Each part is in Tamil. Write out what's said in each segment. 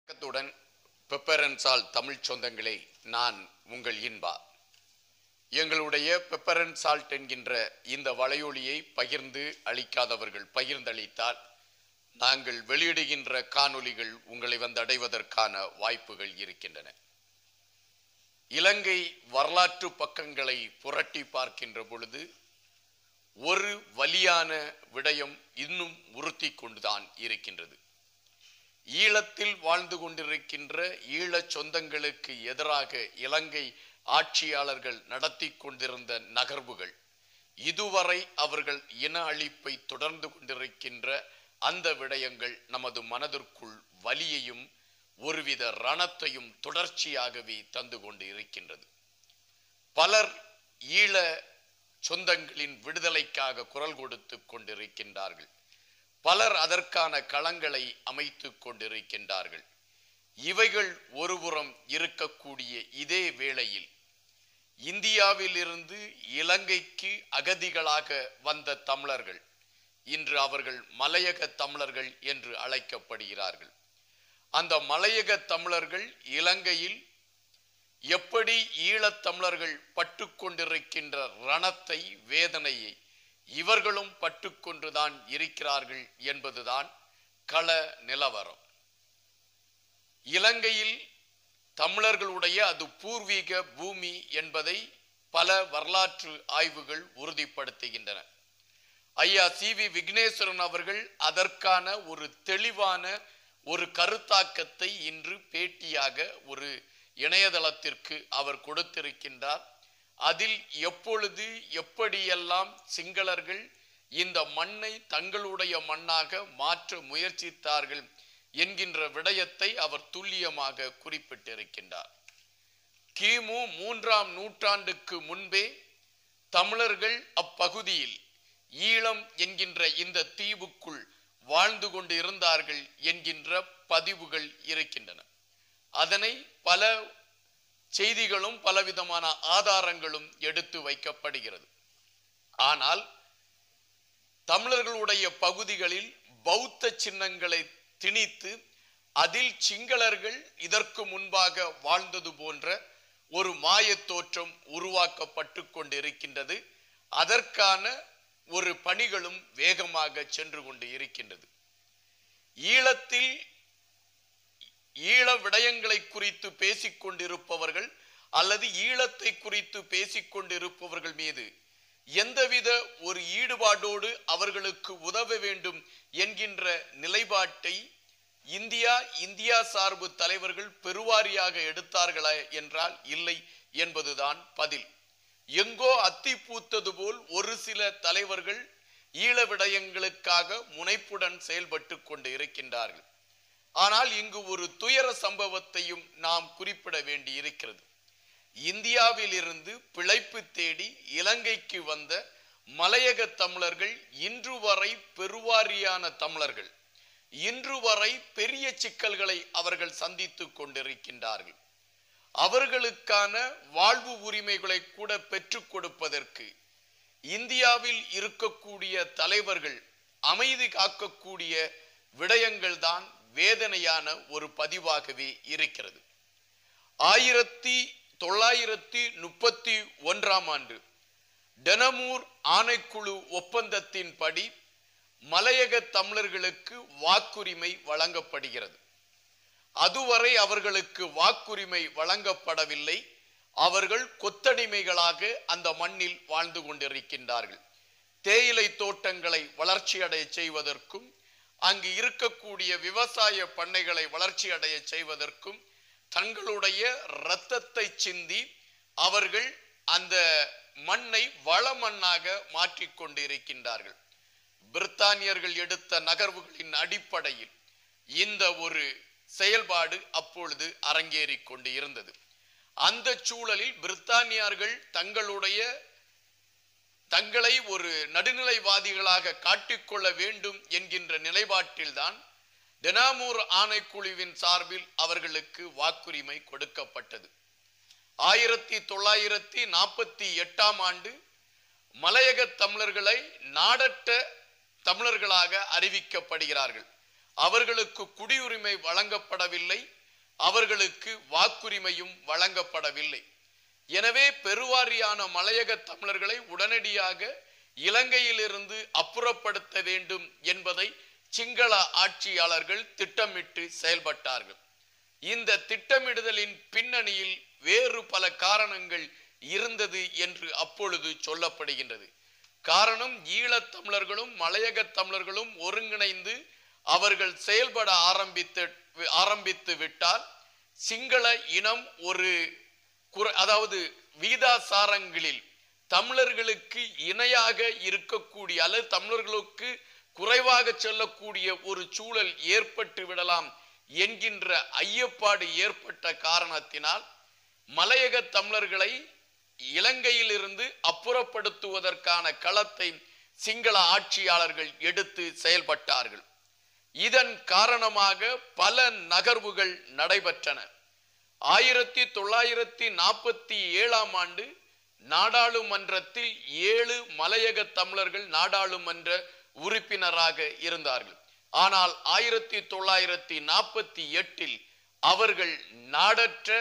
வணக்கத்துடன் பெப்பரன்சால் தமிழ் சொந்தங்களே நான் உங்கள் இன்பா எங்களுடைய பெப்பரன் சால்ட் என்கின்ற இந்த வலையொலியை பகிர்ந்து அளிக்காதவர்கள் பகிர்ந்தளித்தால் நாங்கள் வெளியிடுகின்ற காணொளிகள் உங்களை வந்து அடைவதற்கான வாய்ப்புகள் இருக்கின்றன இலங்கை வரலாற்று பக்கங்களை புரட்டி பார்க்கின்ற பொழுது ஒரு வலியான விடயம் இன்னும் உறுத்தி கொண்டுதான் இருக்கின்றது ஈழத்தில் வாழ்ந்து கொண்டிருக்கின்ற ஈழச் சொந்தங்களுக்கு எதிராக இலங்கை ஆட்சியாளர்கள் நடத்தி கொண்டிருந்த நகர்வுகள் இதுவரை அவர்கள் இன அழிப்பை தொடர்ந்து கொண்டிருக்கின்ற அந்த விடயங்கள் நமது மனதிற்குள் வலியையும் ஒருவித ரணத்தையும் தொடர்ச்சியாகவே தந்து கொண்டு இருக்கின்றது பலர் ஈழ சொந்தங்களின் விடுதலைக்காக குரல் கொடுத்து கொண்டிருக்கின்றார்கள் பலர் அதற்கான களங்களை அமைத்துக் கொண்டிருக்கின்றார்கள் இவைகள் ஒருபுறம் இருக்கக்கூடிய இதே வேளையில் இந்தியாவிலிருந்து இலங்கைக்கு அகதிகளாக வந்த தமிழர்கள் இன்று அவர்கள் மலையக தமிழர்கள் என்று அழைக்கப்படுகிறார்கள் அந்த மலையக தமிழர்கள் இலங்கையில் எப்படி ஈழத் தமிழர்கள் பட்டுக்கொண்டிருக்கின்ற ரணத்தை வேதனையை இவர்களும் பட்டுக்கொண்டுதான் இருக்கிறார்கள் என்பதுதான் கள நிலவரம் இலங்கையில் தமிழர்களுடைய அது பூர்வீக பூமி என்பதை பல வரலாற்று ஆய்வுகள் உறுதிப்படுத்துகின்றன ஐயா சி வி விக்னேஸ்வரன் அவர்கள் அதற்கான ஒரு தெளிவான ஒரு கருத்தாக்கத்தை இன்று பேட்டியாக ஒரு இணையதளத்திற்கு அவர் கொடுத்திருக்கின்றார் அதில் எப்பொழுது எப்படியெல்லாம் சிங்களர்கள் இந்த மண்ணை தங்களுடைய மண்ணாக மாற்ற முயற்சித்தார்கள் என்கின்ற விடயத்தை அவர் துல்லியமாக குறிப்பிட்டிருக்கின்றார் கிமு மூன்றாம் நூற்றாண்டுக்கு முன்பே தமிழர்கள் அப்பகுதியில் ஈழம் என்கின்ற இந்த தீவுக்குள் வாழ்ந்து கொண்டு இருந்தார்கள் என்கின்ற பதிவுகள் இருக்கின்றன அதனை பல செய்திகளும் பலவிதமான ஆதாரங்களும் எடுத்து வைக்கப்படுகிறது ஆனால் தமிழர்களுடைய பகுதிகளில் பௌத்த சின்னங்களை திணித்து அதில் சிங்களர்கள் இதற்கு முன்பாக வாழ்ந்தது போன்ற ஒரு மாயத் தோற்றம் உருவாக்கப்பட்டு கொண்டிருக்கின்றது அதற்கான ஒரு பணிகளும் வேகமாக சென்று கொண்டு இருக்கின்றது ஈழத்தில் ஈழ விடயங்களை குறித்து பேசிக் கொண்டிருப்பவர்கள் அல்லது ஈழத்தை குறித்து பேசிக் கொண்டிருப்பவர்கள் மீது எந்தவித ஒரு ஈடுபாடோடு அவர்களுக்கு உதவ வேண்டும் என்கின்ற நிலைப்பாட்டை இந்தியா இந்தியா சார்பு தலைவர்கள் பெருவாரியாக எடுத்தார்களா என்றால் இல்லை என்பதுதான் பதில் எங்கோ அத்தி பூத்தது போல் ஒரு சில தலைவர்கள் ஈழ விடயங்களுக்காக முனைப்புடன் செயல்பட்டு கொண்டு இருக்கின்றார்கள் ஆனால் இங்கு ஒரு துயர சம்பவத்தையும் நாம் குறிப்பிட வேண்டி இருக்கிறது இந்தியாவில் இருந்து பிழைப்பு தேடி இலங்கைக்கு வந்த மலையக தமிழர்கள் இன்று வரை பெருவாரியான தமிழர்கள் இன்று வரை பெரிய சிக்கல்களை அவர்கள் சந்தித்துக் கொண்டிருக்கின்றார்கள் அவர்களுக்கான வாழ்வு உரிமைகளை கூட பெற்றுக் கொடுப்பதற்கு இந்தியாவில் இருக்கக்கூடிய தலைவர்கள் அமைதி காக்கக்கூடிய விடயங்கள் தான் வேதனையான ஒரு பதிவாகவே இருக்கிறது ஆயிரத்தி தொள்ளாயிரத்தி முப்பத்தி ஒன்றாம் ஆண்டு டெனமூர் ஆணைக்குழு ஒப்பந்தத்தின்படி மலையக தமிழர்களுக்கு வாக்குரிமை வழங்கப்படுகிறது அதுவரை அவர்களுக்கு வாக்குரிமை வழங்கப்படவில்லை அவர்கள் கொத்தடிமைகளாக அந்த மண்ணில் வாழ்ந்து கொண்டிருக்கின்றார்கள் தேயிலை தோட்டங்களை வளர்ச்சியடைய செய்வதற்கும் அங்கு இருக்கக்கூடிய விவசாய பண்ணைகளை வளர்ச்சியடைய செய்வதற்கும் தங்களுடைய இரத்தத்தை சிந்தி அவர்கள் அந்த மண்ணை வளமண்ணாக மாற்றிக்கொண்டு இருக்கின்றார்கள் பிரித்தானியர்கள் எடுத்த நகர்வுகளின் அடிப்படையில் இந்த ஒரு செயல்பாடு அப்பொழுது அரங்கேறி கொண்டு இருந்தது அந்த சூழலில் பிரித்தானியர்கள் தங்களுடைய தங்களை ஒரு நடுநிலைவாதிகளாக காட்டிக்கொள்ள வேண்டும் என்கின்ற நிலைப்பாட்டில்தான் டெனாமூர் ஆணைக்குழுவின் சார்பில் அவர்களுக்கு வாக்குரிமை கொடுக்கப்பட்டது ஆயிரத்தி தொள்ளாயிரத்தி நாற்பத்தி எட்டாம் ஆண்டு மலையக தமிழர்களை நாடற்ற தமிழர்களாக அறிவிக்கப்படுகிறார்கள் அவர்களுக்கு குடியுரிமை வழங்கப்படவில்லை அவர்களுக்கு வாக்குரிமையும் வழங்கப்படவில்லை எனவே பெருவாரியான மலையக தமிழர்களை உடனடியாக இலங்கையிலிருந்து அப்புறப்படுத்த வேண்டும் என்பதை சிங்கள ஆட்சியாளர்கள் திட்டமிட்டு செயல்பட்டார்கள் இந்த திட்டமிடுதலின் பின்னணியில் வேறு பல காரணங்கள் இருந்தது என்று அப்பொழுது சொல்லப்படுகின்றது காரணம் ஈழத் தமிழர்களும் மலையக தமிழர்களும் ஒருங்கிணைந்து அவர்கள் செயல்பட ஆரம்பித்து ஆரம்பித்து விட்டால் சிங்கள இனம் ஒரு குற- அதாவது வீதாசாரங்களில் தமிழர்களுக்கு இணையாக இருக்கக்கூடிய அல்லது தமிழர்களுக்கு குறைவாக செல்லக்கூடிய ஒரு சூழல் ஏற்பட்டு விடலாம் என்கின்ற ஐயப்பாடு ஏற்பட்ட காரணத்தினால் மலையக தமிழர்களை இலங்கையிலிருந்து அப்புறப்படுத்துவதற்கான களத்தை சிங்கள ஆட்சியாளர்கள் எடுத்து செயல்பட்டார்கள் இதன் காரணமாக பல நகர்வுகள் நடைபெற்றன ஆயிரத்தி தொள்ளாயிரத்தி நாற்பத்தி ஏழாம் ஆண்டு நாடாளுமன்றத்தில் ஏழு மலையக தமிழர்கள் நாடாளுமன்ற உறுப்பினராக இருந்தார்கள் ஆனால் ஆயிரத்தி தொள்ளாயிரத்தி நாற்பத்தி எட்டில் அவர்கள் நாடற்ற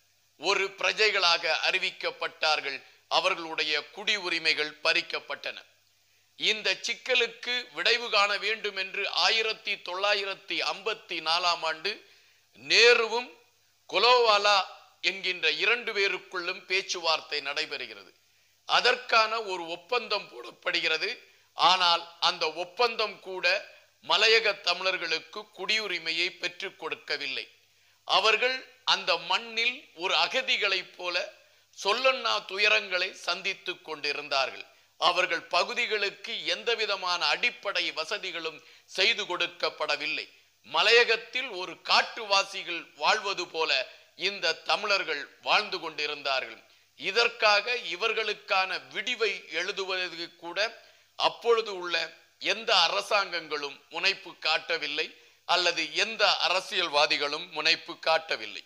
ஒரு பிரஜைகளாக அறிவிக்கப்பட்டார்கள் அவர்களுடைய குடி உரிமைகள் பறிக்கப்பட்டன இந்த சிக்கலுக்கு விடைவு காண வேண்டும் என்று ஆயிரத்தி தொள்ளாயிரத்தி ஐம்பத்தி நாலாம் ஆண்டு நேருவும் கொலோவாலா என்கின்ற இரண்டு பேருக்குள்ளும் பேச்சுவார்த்தை நடைபெறுகிறது அதற்கான ஒரு ஒப்பந்தம் போடப்படுகிறது ஆனால் அந்த ஒப்பந்தம் கூட மலையக தமிழர்களுக்கு குடியுரிமையை பெற்றுக் கொடுக்கவில்லை அவர்கள் அந்த மண்ணில் ஒரு அகதிகளைப் போல சொல்லன்னா துயரங்களை சந்தித்துக் கொண்டிருந்தார்கள் அவர்கள் பகுதிகளுக்கு எந்த விதமான அடிப்படை வசதிகளும் செய்து கொடுக்கப்படவில்லை மலையகத்தில் ஒரு காட்டுவாசிகள் வாழ்வது போல இந்த தமிழர்கள் வாழ்ந்து கொண்டிருந்தார்கள் இதற்காக இவர்களுக்கான விடிவை எழுதுவதற்கு கூட அப்பொழுது உள்ள எந்த அரசாங்கங்களும் முனைப்பு காட்டவில்லை அல்லது எந்த அரசியல்வாதிகளும் முனைப்பு காட்டவில்லை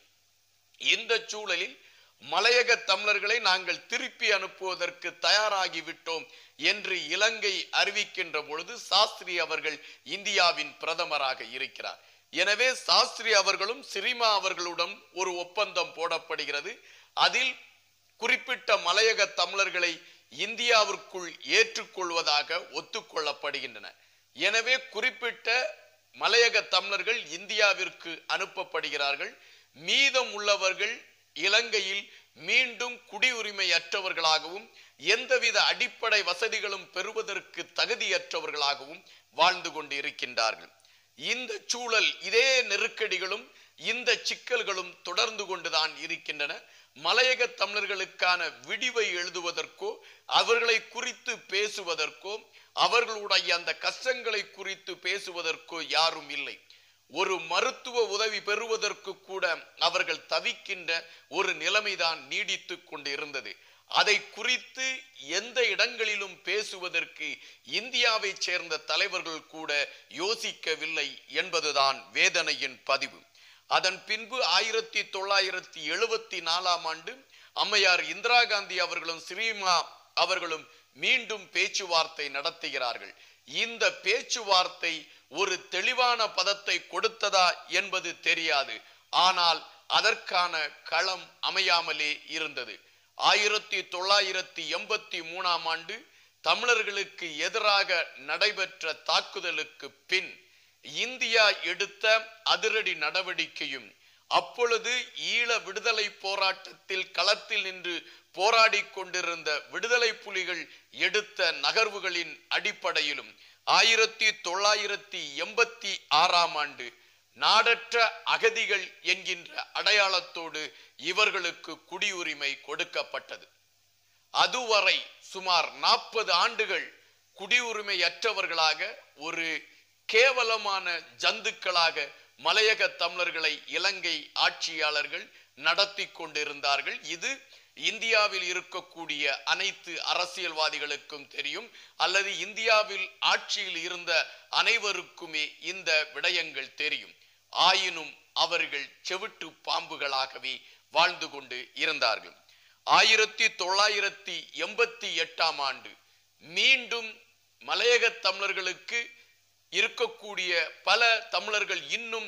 இந்த சூழலில் மலையக தமிழர்களை நாங்கள் திருப்பி அனுப்புவதற்கு தயாராகி விட்டோம் என்று இலங்கை அறிவிக்கின்ற பொழுது சாஸ்திரி அவர்கள் இந்தியாவின் பிரதமராக இருக்கிறார் எனவே சாஸ்திரி அவர்களும் சிரிமா அவர்களுடன் ஒரு ஒப்பந்தம் போடப்படுகிறது அதில் குறிப்பிட்ட மலையக தமிழர்களை இந்தியாவிற்குள் ஏற்றுக்கொள்வதாக ஒத்துக்கொள்ளப்படுகின்றன எனவே குறிப்பிட்ட மலையக தமிழர்கள் இந்தியாவிற்கு அனுப்பப்படுகிறார்கள் மீதம் உள்ளவர்கள் இலங்கையில் மீண்டும் குடியுரிமையற்றவர்களாகவும் எந்தவித அடிப்படை வசதிகளும் பெறுவதற்கு தகுதியற்றவர்களாகவும் வாழ்ந்து கொண்டு இருக்கின்றார்கள் இந்த சூழல் இதே நெருக்கடிகளும் இந்த சிக்கல்களும் தொடர்ந்து கொண்டுதான் இருக்கின்றன மலையக தமிழர்களுக்கான விடிவை எழுதுவதற்கோ அவர்களை குறித்து பேசுவதற்கோ அவர்களுடைய அந்த கஷ்டங்களை குறித்து பேசுவதற்கோ யாரும் இல்லை ஒரு மருத்துவ உதவி பெறுவதற்கு கூட அவர்கள் தவிக்கின்ற ஒரு நிலைமைதான் நீடித்து கொண்டு இருந்தது அதை குறித்து எந்த இடங்களிலும் பேசுவதற்கு இந்தியாவைச் சேர்ந்த தலைவர்கள் கூட யோசிக்கவில்லை என்பதுதான் வேதனையின் பதிவு அதன் பின்பு ஆயிரத்தி தொள்ளாயிரத்தி எழுபத்தி நாலாம் ஆண்டு அம்மையார் இந்திரா காந்தி அவர்களும் ஸ்ரீமா அவர்களும் மீண்டும் பேச்சுவார்த்தை நடத்துகிறார்கள் இந்த பேச்சுவார்த்தை ஒரு தெளிவான பதத்தை கொடுத்ததா என்பது தெரியாது ஆனால் அதற்கான களம் அமையாமலே இருந்தது ஆயிரத்தி தொள்ளாயிரத்தி எண்பத்தி மூணாம் ஆண்டு தமிழர்களுக்கு எதிராக நடைபெற்ற தாக்குதலுக்கு பின் இந்தியா எடுத்த அதிரடி நடவடிக்கையும் அப்பொழுது ஈழ விடுதலை போராட்டத்தில் களத்தில் நின்று போராடிக் கொண்டிருந்த விடுதலை புலிகள் எடுத்த நகர்வுகளின் அடிப்படையிலும் ஆயிரத்தி தொள்ளாயிரத்தி எண்பத்தி ஆறாம் ஆண்டு நாடற்ற அகதிகள் என்கின்ற அடையாளத்தோடு இவர்களுக்கு குடியுரிமை கொடுக்கப்பட்டது அதுவரை சுமார் நாற்பது ஆண்டுகள் குடியுரிமையற்றவர்களாக ஒரு கேவலமான ஜந்துக்களாக மலையக தமிழர்களை இலங்கை ஆட்சியாளர்கள் நடத்தி கொண்டிருந்தார்கள் இது இந்தியாவில் இருக்கக்கூடிய அனைத்து அரசியல்வாதிகளுக்கும் தெரியும் அல்லது இந்தியாவில் ஆட்சியில் இருந்த அனைவருக்குமே இந்த விடயங்கள் தெரியும் ஆயினும் அவர்கள் செவிட்டு பாம்புகளாகவே வாழ்ந்து கொண்டு இருந்தார்கள் ஆயிரத்தி தொள்ளாயிரத்தி எண்பத்தி எட்டாம் ஆண்டு மீண்டும் மலையக தமிழர்களுக்கு இருக்கக்கூடிய பல தமிழர்கள் இன்னும்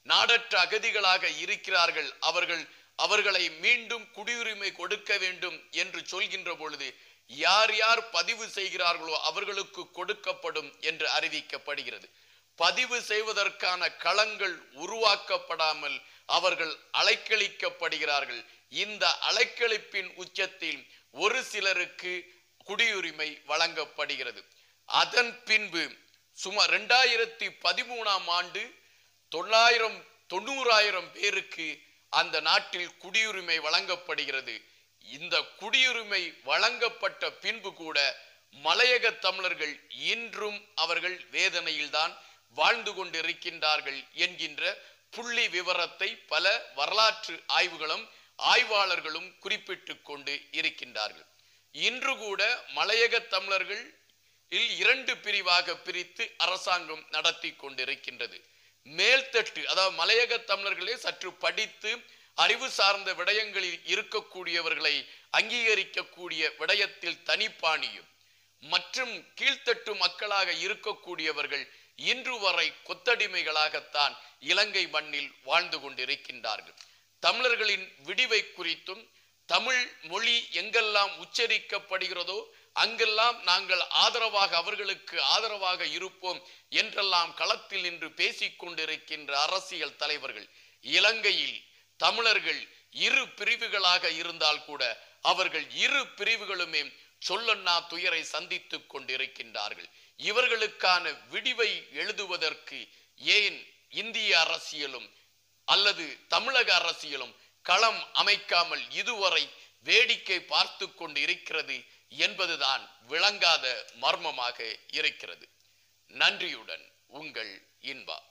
நாடற்ற அகதிகளாக இருக்கிறார்கள் அவர்கள் அவர்களை மீண்டும் குடியுரிமை கொடுக்க வேண்டும் என்று சொல்கின்ற பொழுது யார் யார் பதிவு செய்கிறார்களோ அவர்களுக்கு கொடுக்கப்படும் என்று அறிவிக்கப்படுகிறது பதிவு செய்வதற்கான களங்கள் உருவாக்கப்படாமல் அவர்கள் அலைக்கழிக்கப்படுகிறார்கள் இந்த அலைக்கழிப்பின் உச்சத்தில் ஒரு சிலருக்கு குடியுரிமை வழங்கப்படுகிறது அதன் பின்பு சுமார் ரெண்டாயிரத்தி பதிமூணாம் ஆண்டு தொள்ளாயிரம் தொண்ணூறாயிரம் பேருக்கு அந்த நாட்டில் குடியுரிமை வழங்கப்படுகிறது இந்த குடியுரிமை வழங்கப்பட்ட பின்பு கூட மலையக தமிழர்கள் இன்றும் அவர்கள் வேதனையில்தான் வாழ்ந்து கொண்டிருக்கின்றார்கள் என்கின்ற புள்ளி விவரத்தை பல வரலாற்று ஆய்வுகளும் ஆய்வாளர்களும் குறிப்பிட்டுக் கொண்டு இருக்கின்றார்கள் இன்று கூட மலையக தமிழர்கள் இல் இரண்டு பிரிவாக பிரித்து அரசாங்கம் நடத்தி கொண்டிருக்கின்றது மேல்தட்டு அதாவது மலையக தமிழர்களே சற்று படித்து அறிவு சார்ந்த விடயங்களில் இருக்கக்கூடியவர்களை அங்கீகரிக்கக்கூடிய விடயத்தில் தனிப்பாணியும் மற்றும் கீழ்த்தட்டு மக்களாக இருக்கக்கூடியவர்கள் இன்று வரை கொத்தடிமைகளாகத்தான் இலங்கை மண்ணில் வாழ்ந்து கொண்டிருக்கின்றார்கள் தமிழர்களின் விடிவை குறித்தும் தமிழ் மொழி எங்கெல்லாம் உச்சரிக்கப்படுகிறதோ அங்கெல்லாம் நாங்கள் ஆதரவாக அவர்களுக்கு ஆதரவாக இருப்போம் என்றெல்லாம் களத்தில் நின்று பேசிக் கொண்டிருக்கின்ற அரசியல் தலைவர்கள் இலங்கையில் தமிழர்கள் இரு பிரிவுகளாக இருந்தால் கூட அவர்கள் இரு பிரிவுகளுமே சொல்லன்னா துயரை சந்தித்துக் கொண்டிருக்கின்றார்கள் இவர்களுக்கான விடிவை எழுதுவதற்கு ஏன் இந்திய அரசியலும் அல்லது தமிழக அரசியலும் களம் அமைக்காமல் இதுவரை வேடிக்கை பார்த்து கொண்டு இருக்கிறது என்பதுதான் விளங்காத மர்மமாக இருக்கிறது நன்றியுடன் உங்கள் இன்பா